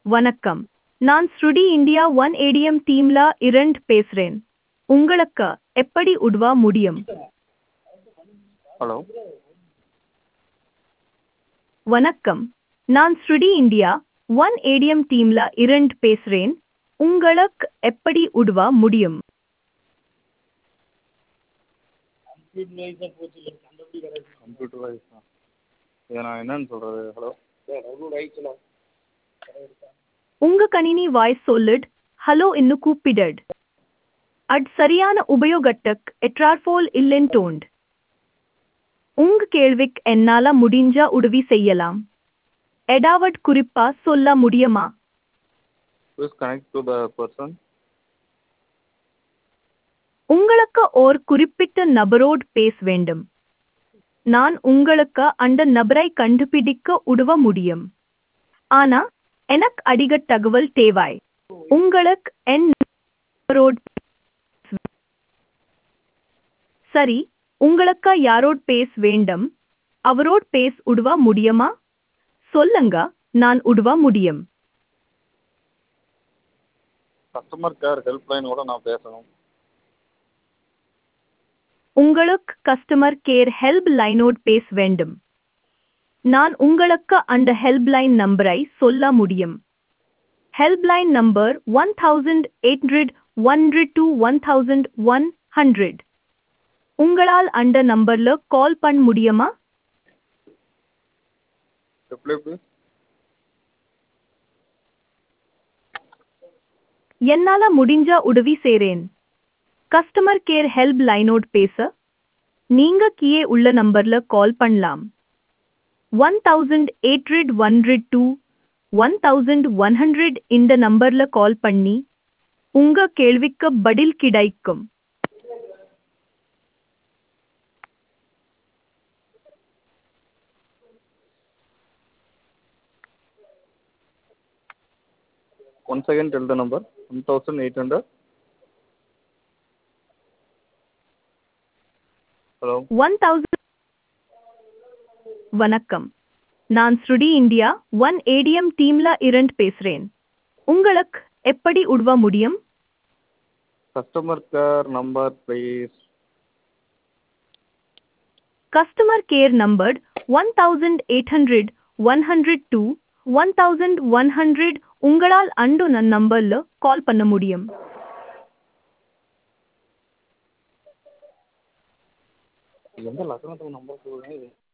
வணக்கம் நான் ஸ்ருடி இந்தியா ஒன் ஏடிஎம் டீம்ல இரண்டு பேசுறேன் உங்களுக்கு எப்படி உதவ முடியும் ஹலோ வணக்கம் நான் ஸ்ருடி இந்தியா ஒன் ஏடிஎம் டீம்ல இரண்டு பேசுறேன் உங்களுக்கு எப்படி உதவ முடியும் கம்ப்யூட்டர் வைஸ் தான் இதை நான் என்னன்னு சொல்கிறது ஹலோ உங்க கணினி வாய்ஸ் சொல்லிட் ஹலோ இன்னு கூப்பிடட் அட் சரியான உபயோகட்டக் எட்ரார்போல் இல்லைன் டோண்ட் உங்க கேள்விக்கு என்னால முடிஞ்ச உதவி செய்யலாம் எடாவட் குறிப்பா சொல்ல முடியுமா please connect to the person உங்களுக்கு ஓர் குறிப்பிட்ட நபரோடு பேச வேண்டும் நான் உங்களுக்கு அந்த நபரை கண்டுபிடிக்க உதவ முடியும் ஆனா எனக்கு அதிக தகவல் தேவை உங்களுக்கு என் நபரோடு சரி உங்களுக்கு யாரோடு பேச வேண்டும் அவரோடு பேச உதவ முடியுமா சொல்லுங்க நான் உதவ முடியும் கஸ்டமர் கேர் ஹெல்ப்லைன் கூட நான் பேசணும் உங்களுக்கு கஸ்டமர் கேர் ஹெல்ப் லைனோடு பேச வேண்டும் நான் உங்களுக்கு அந்த ஹெல்ப்லைன் நம்பரை சொல்ல முடியும் helpline number one thousand eight hundred one two one thousand one hundred உங்களால் அந்த நம்பர்ல கால் பண்ண முடியுமா ரிப்ளை ப்ளீஸ் என்னால முடிஞ்ச உதவி செய்றேன் கஸ்டமர் கேர் ஹெல்ப் லைனோடு பேச நீங்க கீழே உள்ள நம்பர்ல கால் பண்ணலாம் one thousand eight hundred one two one thousand one hundred இந்த நம்பர்ல கால் பண்ணி உங்க கேள்விக்கு பதில் கிடைக்கும் one second tell the number one thousand eight hundred hello one thousand வணக்கம் நான் ஸ்ருடி இந்தியா ஒன் ஏடிஎம் டீம்ல இரண்டு பேசுறேன் உங்களுக்கு எப்படி உதவ முடியும் customer care number please customer care number one thousand eight hundred one hundred two one thousand one hundred உங்களால் அண்டு நன் நம்பர்ல கால் பண்ண முடியும் எந்த லக்னத்துக்கு நம்பர் சொல்லுங்கள்